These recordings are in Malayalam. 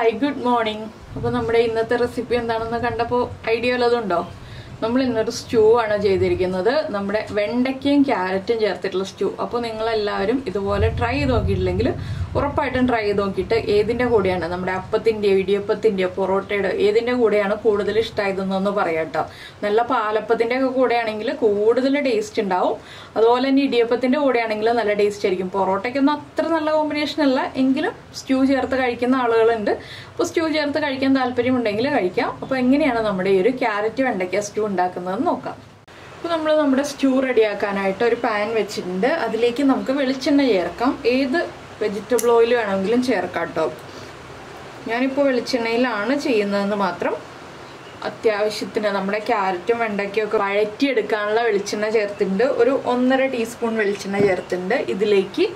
ഹായ് ഗുഡ് മോർണിംഗ് അപ്പോൾ നമ്മുടെ ഇന്നത്തെ റെസിപ്പി എന്താണെന്ന് കണ്ടപ്പോൾ ഐഡിയ വല്ലതുണ്ടോ നമ്മൾ ഇന്നൊരു സ്റ്റൂ ആണ് ചെയ്തിരിക്കുന്നത് നമ്മുടെ വെണ്ടയ്ക്കയും ക്യാരറ്റും ചേർത്തിട്ടുള്ള സ്റ്റൂ അപ്പോൾ നിങ്ങളെല്ലാവരും ഇതുപോലെ ട്രൈ ചെയ്ത് നോക്കിയിട്ടില്ലെങ്കിൽ ഉറപ്പായിട്ടും ട്രൈ ചെയ്ത് നോക്കിയിട്ട് ഏതിൻ്റെ കൂടെയാണ് നമ്മുടെ അപ്പത്തിൻ്റെയോ ഇടിയപ്പത്തിൻ്റെയോ പൊറോട്ടയുടെ ഏതിൻ്റെ കൂടെയാണ് കൂടുതൽ ഇഷ്ടമായതെന്നൊന്ന് പറയാം കേട്ടോ നല്ല പാലപ്പത്തിൻ്റെ ഒക്കെ കൂടെയാണെങ്കിൽ കൂടുതൽ ടേസ്റ്റ് ഉണ്ടാവും അതുപോലെ തന്നെ ഇടിയപ്പത്തിൻ്റെ കൂടെയാണെങ്കിൽ നല്ല ടേസ്റ്റ് ആയിരിക്കും പൊറോട്ടയ്ക്കൊന്നും അത്ര നല്ല കോമ്പിനേഷൻ അല്ല എങ്കിലും സ്റ്റൂ ചേർത്ത് കഴിക്കുന്ന ആളുകളുണ്ട് അപ്പോൾ സ്റ്റൂ ചേർത്ത് കഴിക്കാൻ താല്പര്യമുണ്ടെങ്കിൽ കഴിക്കാം അപ്പോൾ എങ്ങനെയാണ് നമ്മുടെ ഈ ഒരു ക്യാരറ്റ് വെണ്ടയ്ക്ക സ്റ്റൂ ഉണ്ടാക്കുന്നതെന്ന് നോക്കാം അപ്പോൾ നമ്മൾ നമ്മുടെ സ്റ്റൂ റെഡിയാക്കാനായിട്ട് ഒരു പാൻ വെച്ചിട്ടുണ്ട് അതിലേക്ക് നമുക്ക് വെളിച്ചെണ്ണ ചേർക്കാം ഏത് വെജിറ്റബിൾ ഓയിൽ വേണമെങ്കിലും ചേർക്കാം കേട്ടോ ഞാനിപ്പോൾ വെളിച്ചെണ്ണയിലാണ് ചെയ്യുന്നതെന്ന് മാത്രം അത്യാവശ്യത്തിന് നമ്മുടെ ക്യാരറ്റും വെണ്ടയ്ക്കും ഒക്കെ വഴറ്റിയെടുക്കാനുള്ള വെളിച്ചെണ്ണ ചേർത്തിട്ടുണ്ട് ഒരു ഒന്നര ടീസ്പൂൺ വെളിച്ചെണ്ണ ചേർത്തിട്ടുണ്ട് ഇതിലേക്ക്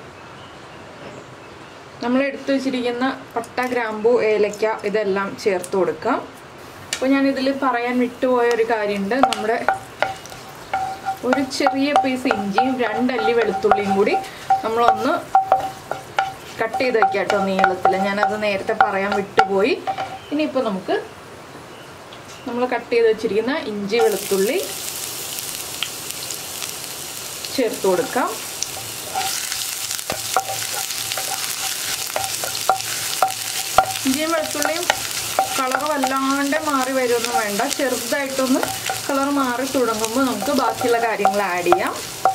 നമ്മൾ എടുത്തു വെച്ചിരിക്കുന്ന പട്ട ഗ്രാമ്പു ഏലക്ക ഇതെല്ലാം ചേർത്ത് കൊടുക്കാം അപ്പോൾ ഞാൻ ഇതിൽ പറയാൻ വിട്ടുപോയ ഒരു കാര്യമുണ്ട് നമ്മുടെ ഒരു ചെറിയ പീസ് ഇഞ്ചിയും രണ്ടല്ലി വെളുത്തുള്ളിയും കൂടി നമ്മളൊന്ന് കട്ട് ചെയ്ത് വെക്കാം കേട്ടോ നീളത്തിൽ ഞാനത് നേരത്തെ പറയാൻ വിട്ടുപോയി ഇനിയിപ്പോൾ നമുക്ക് നമ്മൾ കട്ട് ചെയ്ത് വെച്ചിരിക്കുന്ന ഇഞ്ചി വെളുത്തുള്ളി ചേർത്ത് കൊടുക്കാം ഇഞ്ചിയും വെളുത്തുള്ളിയും കളർ വല്ലാണ്ട് മാറി വരുമൊന്നും വേണ്ട ചെറുതായിട്ടൊന്ന് കളർ മാറി തുടങ്ങുമ്പോൾ നമുക്ക് ബാക്കിയുള്ള കാര്യങ്ങൾ ആഡ് ചെയ്യാം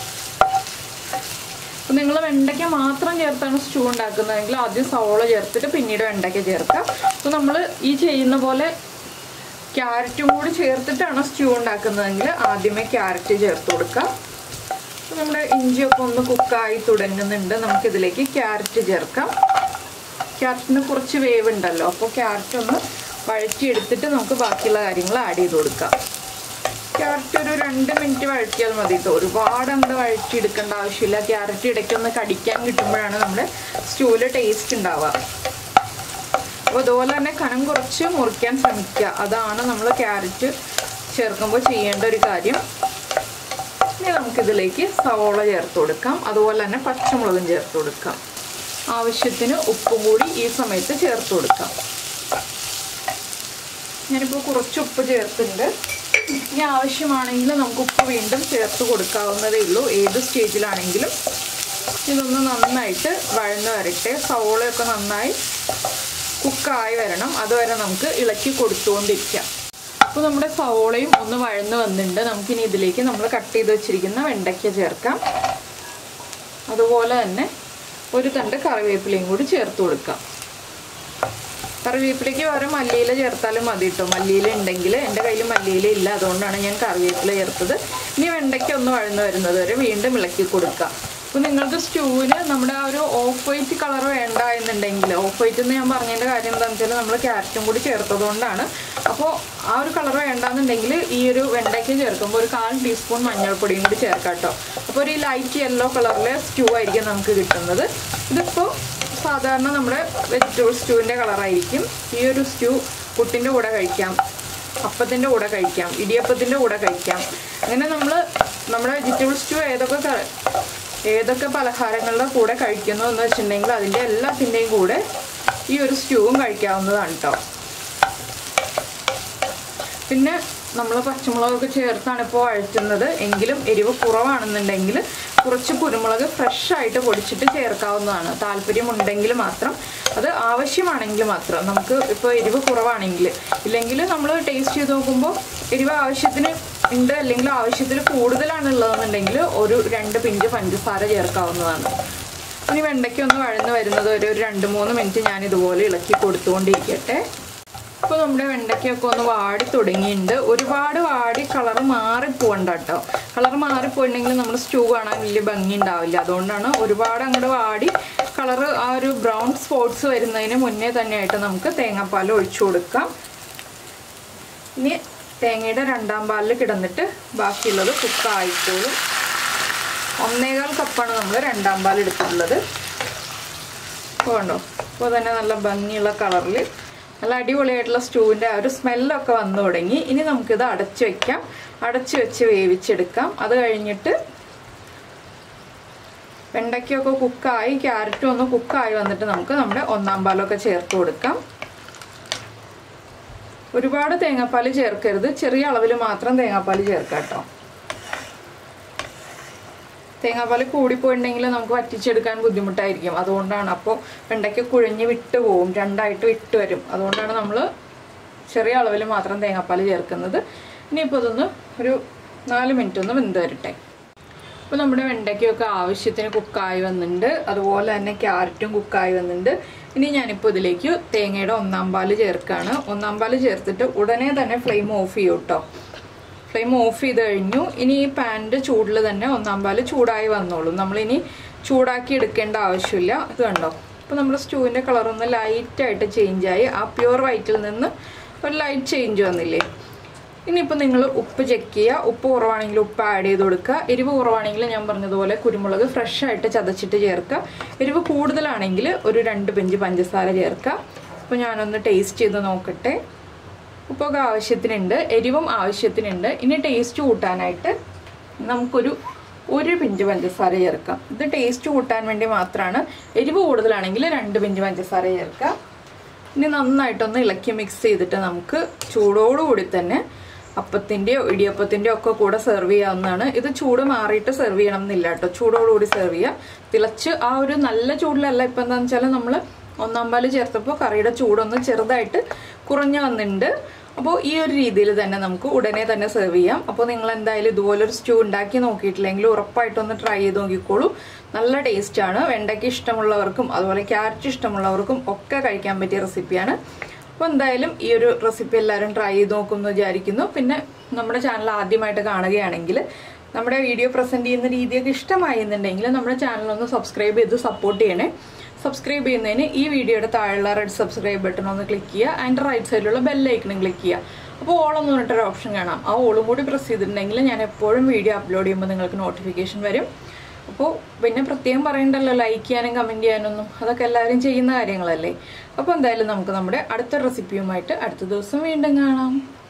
അപ്പം നിങ്ങൾ വെണ്ടയ്ക്ക മാത്രം ചേർത്താണ് സ്റ്റൂ ഉണ്ടാക്കുന്നതെങ്കിൽ ആദ്യം സവോള ചേർത്തിട്ട് പിന്നീട് വെണ്ടയ്ക്ക ചേർക്കാം അപ്പോൾ നമ്മൾ ഈ ചെയ്യുന്ന പോലെ ക്യാരറ്റും കൂടി ചേർത്തിട്ടാണ് സ്റ്റൂ ഉണ്ടാക്കുന്നതെങ്കിൽ ആദ്യമേ ക്യാരറ്റ് ചേർത്ത് കൊടുക്കാം അപ്പോൾ നമ്മുടെ ഇഞ്ചിയൊക്കെ ഒന്ന് കുക്കായി തുടങ്ങുന്നുണ്ട് നമുക്കിതിലേക്ക് ക്യാരറ്റ് ചേർക്കാം ക്യാരറ്റിന് കുറച്ച് വേവ് ഉണ്ടല്ലോ അപ്പോൾ ക്യാരറ്റ് ഒന്ന് വഴറ്റിയെടുത്തിട്ട് നമുക്ക് ബാക്കിയുള്ള കാര്യങ്ങൾ ആഡ് ചെയ്ത് കൊടുക്കാം ക്യാരറ്റ് ഒരു രണ്ട് മിനിറ്റ് വഴറ്റിയാൽ മതി കേട്ടോ ഒരുപാട് അങ്ങോട്ട് വഴറ്റിയെടുക്കേണ്ട ആവശ്യമില്ല ക്യാരറ്റ് ഇടയ്ക്കൊന്ന് കടിക്കാൻ കിട്ടുമ്പോഴാണ് നമ്മുടെ സ്റ്റൂവിൽ ടേസ്റ്റ് ഉണ്ടാവുക അപ്പോൾ അതുപോലെ തന്നെ കനം കുറച്ച് മുറിക്കാൻ ശ്രമിക്കുക അതാണ് നമ്മൾ ക്യാരറ്റ് ചേർക്കുമ്പോൾ ചെയ്യേണ്ട ഒരു കാര്യം ഇനി നമുക്കിതിലേക്ക് സവോള ചേർത്ത് കൊടുക്കാം അതുപോലെ തന്നെ പച്ചമുളകും ചേർത്ത് കൊടുക്കാം ആവശ്യത്തിന് ഉപ്പും കൂടി ഈ സമയത്ത് ചേർത്ത് കൊടുക്കാം ഞാനിപ്പോൾ കുറച്ച് ഉപ്പ് ചേർത്തിട്ടുണ്ട് ഇനി ആവശ്യമാണെങ്കിൽ നമുക്ക് ഉപ്പ് വീണ്ടും ചേർത്ത് കൊടുക്കാവുന്നതേ ഉള്ളൂ ഏത് സ്റ്റേജിലാണെങ്കിലും ഇതൊന്ന് നന്നായിട്ട് വഴന്ന് വരട്ടെ സവോളയൊക്കെ നന്നായി കുക്കായി വരണം അതുവരെ നമുക്ക് ഇളക്കി കൊടുത്തുകൊണ്ടിരിക്കാം അപ്പോൾ നമ്മുടെ സവോളയും ഒന്ന് വഴന്ന് വന്നിട്ടുണ്ട് നമുക്കിനി ഇതിലേക്ക് നമ്മൾ കട്ട് ചെയ്ത് വെച്ചിരിക്കുന്ന വെണ്ടയ്ക്ക ചേർക്കാം അതുപോലെ തന്നെ ഒരു തണ്ട് കറിവേപ്പിലയും കൂടി ചേർത്ത് കൊടുക്കാം കറിവേപ്പിലയ്ക്ക് പകരം മല്ലിയില ചേർത്താലും മതി കേട്ടോ മല്ലിയില ഉണ്ടെങ്കിൽ എൻ്റെ കയ്യിൽ മല്ലിയില ഇല്ല അതുകൊണ്ടാണ് ഞാൻ കറിവേപ്പില ചേർത്തത് ഇനി വെണ്ടയ്ക്ക ഒന്ന് വഴന്ന് വരുന്നത് വരെ വീണ്ടും ഇളക്കി കൊടുക്കാം അപ്പോൾ നിങ്ങൾക്ക് സ്റ്റൂവിന് നമ്മുടെ ആ ഒരു ഓഫ് വൈറ്റ് കളർ വേണ്ട എന്നുണ്ടെങ്കിൽ ഓഫ് വൈറ്റ് എന്ന് ഞാൻ പറഞ്ഞതിൻ്റെ കാര്യം എന്താണെന്ന് വെച്ചാൽ നമ്മൾ ക്യാരറ്റും കൂടി ചേർത്തതുകൊണ്ടാണ് അപ്പോൾ ആ ഒരു കളർ വേണ്ടാന്നുണ്ടെങ്കിൽ ഈ ഒരു വെണ്ടയ്ക്ക ചേർക്കുമ്പോൾ ഒരു കാൽ ടീസ്പൂൺ മഞ്ഞൾപ്പൊടിയും കൂടി ചേർക്കാം കേട്ടോ അപ്പോൾ ഒരു ലൈറ്റ് യെല്ലോ കളറിലെ സ്റ്റൂ ആയിരിക്കും നമുക്ക് കിട്ടുന്നത് ഇതിപ്പോൾ സാധാരണ നമ്മുടെ വെജിറ്റബിൾ സ്റ്റൂവിൻ്റെ കളറായിരിക്കും ഈ ഒരു സ്റ്റൂ പുട്ടിൻ്റെ കൂടെ കഴിക്കാം അപ്പത്തിൻ്റെ കൂടെ കഴിക്കാം ഇടിയപ്പത്തിൻ്റെ കൂടെ കഴിക്കാം അങ്ങനെ നമ്മൾ നമ്മുടെ വെജിറ്റബിൾ സ്റ്റൂ ഏതൊക്കെ ഏതൊക്കെ പലഹാരങ്ങളുടെ കൂടെ കഴിക്കുന്നു എന്ന് വെച്ചിട്ടുണ്ടെങ്കിൽ അതിൻ്റെ എല്ലാത്തിൻ്റെയും കൂടെ ഈ ഒരു സ്റ്റൂവും കഴിക്കാവുന്നതാണ് കേട്ടോ പിന്നെ നമ്മൾ പച്ചമുളകൊക്കെ ചേർത്താണ് ഇപ്പോൾ വഴറ്റുന്നത് എങ്കിലും എരിവ് കുറവാണെന്നുണ്ടെങ്കിൽ കുറച്ച് കുരുമുളക് ഫ്രഷ് ആയിട്ട് പൊടിച്ചിട്ട് ചേർക്കാവുന്നതാണ് താല്പര്യമുണ്ടെങ്കിൽ മാത്രം അത് ആവശ്യമാണെങ്കിൽ മാത്രം നമുക്ക് ഇപ്പോൾ എരിവ് കുറവാണെങ്കിൽ ഇല്ലെങ്കിൽ നമ്മൾ ടേസ്റ്റ് ചെയ്ത് നോക്കുമ്പോൾ എരിവ് ആവശ്യത്തിന് ഉണ്ട് അല്ലെങ്കിൽ ആവശ്യത്തിന് കൂടുതലാണ് ഉള്ളതെന്നുണ്ടെങ്കിൽ ഒരു രണ്ട് പിഞ്ച് പഞ്ചസാര ചേർക്കാവുന്നതാണ് ഇനി വെണ്ടയ്ക്ക് ഒന്ന് വഴന്ന് വരുന്നത് ഒരു രണ്ട് മൂന്ന് മിനിറ്റ് ഞാൻ ഇതുപോലെ ഇളക്കി കൊടുത്തുകൊണ്ടിരിക്കട്ടെ ഇപ്പോൾ നമ്മുടെ വെണ്ടയ്ക്കൊക്കെ ഒന്ന് വാടി തുടങ്ങിയിട്ടുണ്ട് ഒരുപാട് വാടി കളർ മാറിപ്പോകണ്ട കേട്ടോ കളർ മാറിപ്പോയിട്ടുണ്ടെങ്കിൽ നമ്മുടെ സ്റ്റൂ കാണാൻ വലിയ ഭംഗി ഉണ്ടാവില്ല അതുകൊണ്ടാണ് ഒരുപാട് അങ്ങോട്ട് വാടി കളർ ആ ഒരു ബ്രൗൺ സ്പോട്ട്സ് വരുന്നതിന് മുന്നേ തന്നെയായിട്ട് നമുക്ക് തേങ്ങാപ്പാൽ ഒഴിച്ചു കൊടുക്കാം ഇനി തേങ്ങയുടെ രണ്ടാം പാലിൽ കിടന്നിട്ട് ബാക്കിയുള്ളത് കുക്കായിക്കോളും ഒന്നേകാൽ കപ്പാണ് നമ്മൾ രണ്ടാം പാൽ എടുത്തിട്ടുള്ളത് അപ്പോൾ കണ്ടോ അപ്പോൾ തന്നെ നല്ല ഭംഗിയുള്ള കളറിൽ നല്ല അടിപൊളിയായിട്ടുള്ള സ്റ്റൂവിൻ്റെ ആ ഒരു സ്മെല്ലൊക്കെ വന്നു തുടങ്ങി ഇനി നമുക്കിത് അടച്ചു വെക്കാം അടച്ചു വെച്ച് വേവിച്ചെടുക്കാം അത് കഴിഞ്ഞിട്ട് വെണ്ടയ്ക്കൊക്കെ കുക്കായി ക്യാരറ്റും ഒന്ന് കുക്കായി വന്നിട്ട് നമുക്ക് നമ്മുടെ ഒന്നാം പാലൊക്കെ ചേർത്ത് കൊടുക്കാം ഒരുപാട് തേങ്ങാപ്പാൽ ചേർക്കരുത് ചെറിയ അളവിൽ മാത്രം തേങ്ങാപ്പാൽ ചേർക്കാം കേട്ടോ തേങ്ങാപ്പാൽ കൂടിപ്പോയിട്ടുണ്ടെങ്കിൽ നമുക്ക് വറ്റിച്ചെടുക്കാൻ ബുദ്ധിമുട്ടായിരിക്കും അതുകൊണ്ടാണ് അപ്പോൾ വെണ്ടയ്ക്ക് കുഴഞ്ഞ് വിട്ട് പോവും രണ്ടായിട്ട് വിട്ട് വരും അതുകൊണ്ടാണ് നമ്മൾ ചെറിയ അളവിൽ മാത്രം തേങ്ങാപ്പാൽ ചേർക്കുന്നത് ഇനിയിപ്പോൾ ഇതൊന്ന് ഒരു നാല് മിനിറ്റ് ഒന്ന് വെന്ത് വരട്ടെ അപ്പോൾ നമ്മുടെ വെണ്ടയ്ക്കൊക്കെ ആവശ്യത്തിന് കുക്കായി വന്നിട്ടുണ്ട് അതുപോലെ തന്നെ ക്യാരറ്റും കുക്കായി വന്നിട്ടുണ്ട് ഇനി ഞാനിപ്പോൾ ഇതിലേക്ക് തേങ്ങയുടെ ഒന്നാം പാല് ചേർക്കുകയാണ് ഒന്നാം പാല് ചേർത്തിട്ട് ഉടനെ തന്നെ ഫ്ലെയിം ഓഫ് ചെയ്യും കേട്ടോ ഫ്ലെയിം ഓഫ് ചെയ്ത് കഴിഞ്ഞു ഇനി ഈ പാനിൻ്റെ ചൂടിൽ തന്നെ ഒന്നാം പാല് ചൂടായി വന്നോളൂ നമ്മളിനി ചൂടാക്കി എടുക്കേണ്ട ആവശ്യമില്ല ഇത് കണ്ടോ അപ്പോൾ നമ്മുടെ സ്റ്റൂവിൻ്റെ കളറൊന്ന് ലൈറ്റായിട്ട് ചേഞ്ചായി ആ പ്യുവർ വൈറ്റിൽ നിന്ന് ഒരു ലൈറ്റ് ചേഞ്ച് വന്നില്ലേ ഇനിയിപ്പോൾ നിങ്ങൾ ഉപ്പ് ചെക്ക് ചെയ്യുക ഉപ്പ് കുറവാണെങ്കിൽ ഉപ്പ് ആഡ് ചെയ്ത് കൊടുക്കുക എരിവ് കുറവാണെങ്കിൽ ഞാൻ പറഞ്ഞതുപോലെ കുരുമുളക് ഫ്രഷ് ആയിട്ട് ചതച്ചിട്ട് ചേർക്കുക എരിവ് കൂടുതലാണെങ്കിൽ ഒരു രണ്ട് പെഞ്ച് പഞ്ചസാര ചേർക്കുക അപ്പോൾ ഞാനൊന്ന് ടേസ്റ്റ് ചെയ്ത് നോക്കട്ടെ ഉപ്പൊക്കെ ആവശ്യത്തിനുണ്ട് എരിവും ആവശ്യത്തിനുണ്ട് ഇനി ടേസ്റ്റ് കൂട്ടാനായിട്ട് നമുക്കൊരു ഒരു പിഞ്ച് പഞ്ചസാര ചേർക്കാം ഇത് ടേസ്റ്റ് കൂട്ടാൻ വേണ്ടി മാത്രമാണ് എരിവ് കൂടുതലാണെങ്കിൽ രണ്ട് പിഞ്ച് പഞ്ചസാര ചേർക്കാം ഇനി നന്നായിട്ടൊന്ന് ഇളക്കി മിക്സ് ചെയ്തിട്ട് നമുക്ക് ചൂടോടുകൂടി തന്നെ അപ്പത്തിൻ്റെയോ ഇടിയപ്പത്തിൻ്റെയോ ഒക്കെ കൂടെ സെർവ് ചെയ്യാവുന്നതാണ് ഇത് ചൂട് മാറിയിട്ട് സെർവ് ചെയ്യണം എന്നില്ല കേട്ടോ ചൂടോടുകൂടി സെർവ് ചെയ്യുക തിളച്ച് ആ ഒരു നല്ല ചൂടിലല്ല ഇപ്പം എന്താണെന്ന് വെച്ചാൽ നമ്മൾ ഒന്നാം പാല് ചേർത്തപ്പോൾ കറിയുടെ ചൂടൊന്ന് ചെറുതായിട്ട് കുറഞ്ഞു വന്നിട്ടുണ്ട് അപ്പോൾ ഈ ഒരു രീതിയിൽ തന്നെ നമുക്ക് ഉടനെ തന്നെ സെർവ് ചെയ്യാം അപ്പോൾ നിങ്ങൾ എന്തായാലും ഇതുപോലൊരു സ്റ്റൂ ഉണ്ടാക്കി നോക്കിയിട്ടില്ലെങ്കിൽ ഉറപ്പായിട്ടൊന്ന് ട്രൈ ചെയ്ത് നോക്കിക്കോളൂ നല്ല ടേസ്റ്റാണ് വെണ്ടയ്ക്ക് ഇഷ്ടമുള്ളവർക്കും അതുപോലെ ക്യാരറ്റ് ഇഷ്ടമുള്ളവർക്കും ഒക്കെ കഴിക്കാൻ പറ്റിയ റെസിപ്പിയാണ് അപ്പോൾ എന്തായാലും ഈ ഒരു റെസിപ്പി എല്ലാവരും ട്രൈ ചെയ്ത് നോക്കുമെന്ന് വിചാരിക്കുന്നു പിന്നെ നമ്മുടെ ചാനൽ ആദ്യമായിട്ട് കാണുകയാണെങ്കിൽ നമ്മുടെ വീഡിയോ പ്രസൻറ്റ് ചെയ്യുന്ന രീതിയൊക്കെ ഇഷ്ടമായി എന്നുണ്ടെങ്കിൽ നമ്മുടെ ചാനൽ ഒന്ന് സബ്സ്ക്രൈബ് ചെയ്ത് സപ്പോർട്ട് ചെയ്യണേ സബ്സ്ക്രൈബ് ചെയ്യുന്നതിന് ഈ വീഡിയോയുടെ താഴെയുള്ള റെഡ് സബ്സ്ക്രൈബ് ബട്ടൺ ഒന്ന് ക്ലിക്ക് ചെയ്യുക അതിൻ്റെ റൈറ്റ് സൈഡിലുള്ള ബെല്ലൈക്കണും ക്ലിക്ക് ചെയ്യുക അപ്പോൾ ഓളെന്ന് പറഞ്ഞിട്ടൊരു ഓപ്ഷൻ കാണാം ആ ഓളും കൂടി പ്രസ് ചെയ്തിട്ടുണ്ടെങ്കിൽ ഞാൻ എപ്പോഴും വീഡിയോ അപ്ലോഡ് ചെയ്യുമ്പോൾ നിങ്ങൾക്ക് നോട്ടിഫിക്കേഷൻ വരും അപ്പോൾ പിന്നെ പ്രത്യേകം പറയണ്ടല്ലോ ലൈക്ക് ചെയ്യാനും കമൻറ്റ് ചെയ്യാനൊന്നും അതൊക്കെ എല്ലാവരും ചെയ്യുന്ന കാര്യങ്ങളല്ലേ അപ്പോൾ എന്തായാലും നമുക്ക് നമ്മുടെ അടുത്ത റെസിപ്പിയുമായിട്ട് അടുത്ത ദിവസം വീണ്ടും കാണാം